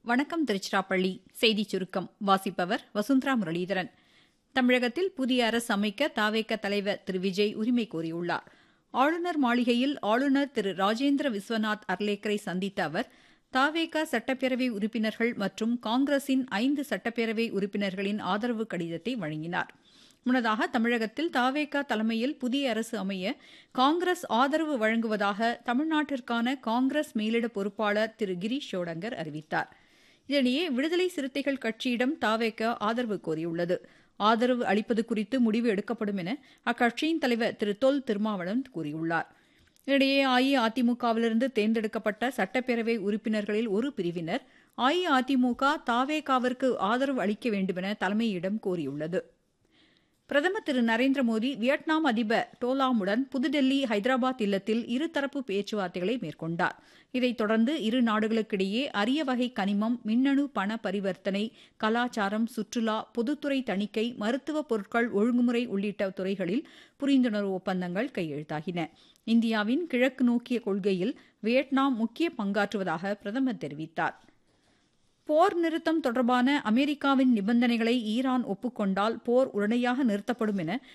வணக்கம் திருச்சிராப்பள்ளி செய்திச் சுருக்கம் வாசிப்பவர் வசுந்தரா முரளிதரன் தமிழகத்தில் புதிய அரசு அமைக்க தாவேக தலைவர் திரு விஜய் உரிமை கோரியுள்ளார் ஆளுநர் மாளிகையில் ஆளுநர் திரு ராஜேந்திர விஸ்வநாத் அர்லேக்கரை சந்தித்த அவர் தாவேக சட்டப்பேரவை உறுப்பினர்கள் மற்றும் காங்கிரசின் ஐந்து சட்டப்பேரவை உறுப்பினர்களின் ஆதரவு கடிதத்தை வழங்கினார் முன்னதாக தமிழகத்தில் தாவேக தலைமையில் புதிய அரசு அமைய காங்கிரஸ் ஆதரவு வழங்குவதாக தமிழ்நாட்டிற்கான காங்கிரஸ் மேலிட பொறுப்பாளர் திரு கிரீஷ் ஷோடங்கர் அறிவித்தார் இதனிடையே விடுதலை சிறுத்தைகள் கட்சியிடம் தாவேக ஆதரவு கோரியுள்ளது ஆதரவு அளிப்பது குறித்து முடிவு எடுக்கப்படும் என அக்கட்சியின் தலைவர் திரு தொல் திருமாவளவன் கூறியுள்ளார் இதனிடையே அஇஅதிமுகவிலிருந்து தேர்ந்தெடுக்கப்பட்ட சட்டப்பேரவை உறுப்பினர்களில் ஒரு பிரிவினர் அஇஅதிமுக தாவேகாவிற்கு ஆதரவு அளிக்க வேண்டுமென தலைமையிடம் கோரியுள்ளது பிரதமர் திரு நரேந்திர மோடி வியட்நாம் அதிபர் டோலாமுடன் புதுடெல்லி ஹைதராபாத் இல்லத்தில் இருதரப்பு பேச்சுவார்த்தைகளை மேற்கொண்டார் இதைத் தொடர்ந்து இரு நாடுகளுக்கிடையே அரிய வகை கனிமம் மின்னணு பண பரிவர்த்தனை கலாச்சாரம் சுற்றுலா பொதுத்துறை தணிக்கை மருத்துவ பொருட்கள் ஒழுங்குமுறை உள்ளிட்ட துறைகளில் புரிந்துணர்வு ஒப்பந்தங்கள் கையெழுத்தாகின இந்தியாவின் கிழக்கு நோக்கிய கொள்கையில் வியட்நாம் முக்கிய பங்காற்றுவதாக பிரதமர் தெரிவித்தார் போர் நிறுத்தம் தொடர்பான அமெரிக்காவின் நிபந்தனைகளை ஈரான் ஒப்புக்கொண்டால் போர் உடனடியாக நிறுத்தப்படும் என